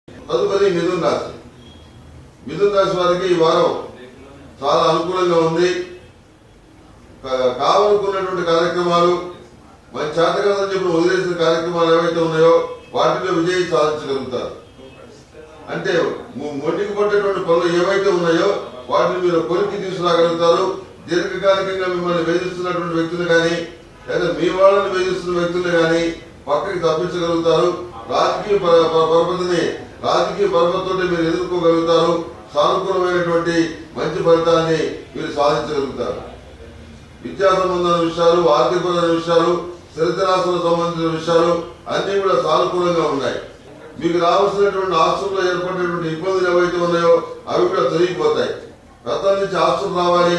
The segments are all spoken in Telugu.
తదుపరి మిథున్ రాశి మిథున్ రాశి వారికి ఈ వారం చాలా అనుకూలంగా ఉంది కా- కావాలనుకున్నటువంటి కార్యక్రమాలు మన చేతకాదని చెప్పి వదిలేసిన కార్యక్రమాలు ఏవైతే ఉన్నాయో వాటిలో విజయం సాధించగలుగుతారు అంటే ము- మొండికి పట్టేటువంటి పనులు ఏవైతే ఉన్నాయో వాటిని మీరు కొలికి తీసుకురాగలుగుతారు దీర్ఘకాలికంగా మిమ్మల్ని వేధిస్తున్నటువంటి వ్యక్తులు కానీ లేదా మీ వాళ్ళని వేధిస్తున్న వ్యక్తులు కానీ పక్కకి తప్పించగలుగుతారు రాజకీయ పర- పర- పరపతిని రాజకీయ పరపతితో మీరు ఎదుర్కోగలుగుతారు సానుకూలమైనటువంటి మంచి ఫలితాన్ని మీరు సాధించగలుగుతారు విద్యా సంబంధమైన విషయాలు ఆర్థికపరమైన విషయాలు స్థిరచరాశులకు సంబంధించిన విషయాలు అన్ని కూడా సానుకూలంగా ఉన్నాయి మీకు రావాల్సినటువంటి ఆస్తుల్లో ఏర్పడినటువంటి ఇబ్బందులు ఏవైతే ఉన్నాయో అవి కూడా తొలగిపోతాయి గతం నుంచి ఆస్తులు రావాలి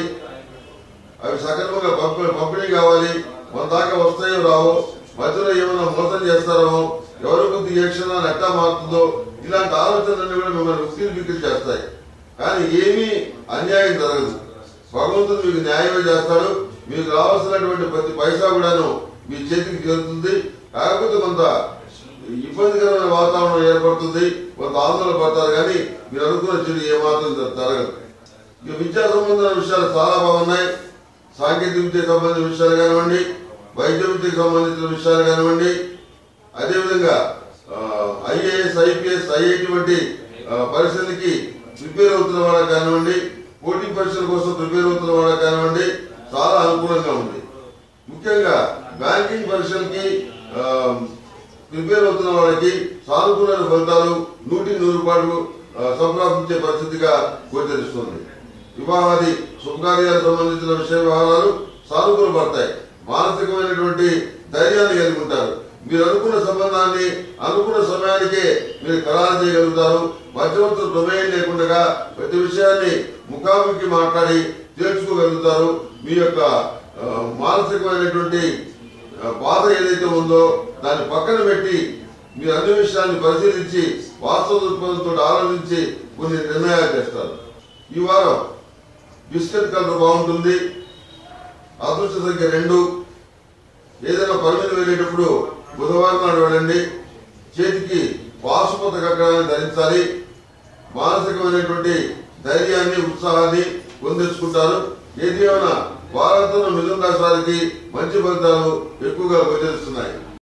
అవి సక్రమంగా పంప- పంపిణీ కావాలి మన దాకా వస్తాయో రావో మధ్యలో ఏమైనా మోసం చేస్తారేమో ఎవరి కొద్ది ఏ క్షణాన్ని ఎట్టా మారుతుందో ఇలాంటి ఆలోచనలన్నీ కూడా మిమ్మల్ని ఉక్కిరి బిక్కిరి చేస్తాయి కానీ ఏమీ అన్యాయం జరగదు భగవంతుడు మీకు న్యాయమే చేస్తాడు మీకు రావాల్సినటువంటి ప్రతి పైసా కూడాను మీ చేతికి చేరుతుంది కాకపోతే కొంత ఇబ్బందికరమైన వాతావరణం ఏర్పడుతుంది కొంత ఆందోళన పడతారు కానీ మీరు అనుకున్న చెడు ఏమాత్రం జ- జరగదు ఇక విద్యా సంబంధమైన విషయాలు చాలా బాగున్నాయి సాంకేతిక విద్యకు సంబంధించిన విషయాలు కానివ్వండి వైద్య విద్యకు సంబంధించిన విషయాలు కానివ్వండి అదేవిధంగా ఐఏఎస్ ఐపీఎస్ ఐఐటి వంటి ఆ, పరీక్షలకి ప్రిపేర్ అవుతున్న వాళ్ళకి కానివ్వండి పోటీ పరీక్షల కోసం ప్రిపేర్ అవుతున్న వాళ్ళకి కానివ్వండి చాలా అనుకూలంగా ఉంది ముఖ్యంగా బ్యాంకింగ్ పరీక్షలకి ఆ, ప్రిపేర్ అవుతున్న వాళ్ళకి సానుకూలమైన ఫలితాలు నూటికి నూరు రూపాయలు ఆ, సంప్రాప్తించే పరిస్థితిగా గోచరిస్తుంది వివాహాది శుభకార్యాలకు సంబంధించిన విషయ వ్యవహారాలు సానుకూల పడతాయి మానసికమైనటువంటి ధైర్యాన్ని కలిగి ఉంటారు మీరు అనుకున్న సంబంధాన్ని అనుకున్న సమయానికే మీరు ఖరారు చేయగలుగుతారు మధ్యవర్తుల ప్రమేయం లేకుండా ప్రతి విషయాన్ని ముఖాముఖి మాట్లాడి తేల్చుకోగలుగుతారు మీ యొక్క ఆ, మానసికమైనటువంటి ఆ, బాధ ఏదైతే ఉందో దాన్ని పక్కన పెట్టి మీరు అన్ని విషయాన్ని పరిశీలించి వాస్తవ దృక్పథంతో ఆలోచించి కొన్ని నిర్ణయాలు చేస్తారు ఈ వారం బిస్కెట్ కలర్ బాగుంటుంది అదృష్ట సంఖ్య రెండు ఏదైనా పని మీద వెళ్ళేటప్పుడు బుధవారం నాడు వెళ్ళండి చేతికి పాశుపత కక్కడాన్ని ధరించాలి మానసికమైనటువంటి ధైర్యాన్ని ఉత్సాహాన్ని పొందించుకుంటారు ఏది ఏమైనా వారాంతంలో మిథున రాశి వారికి మంచి ఫలితాలు ఎక్కువగా గోచరిస్తున్నాయి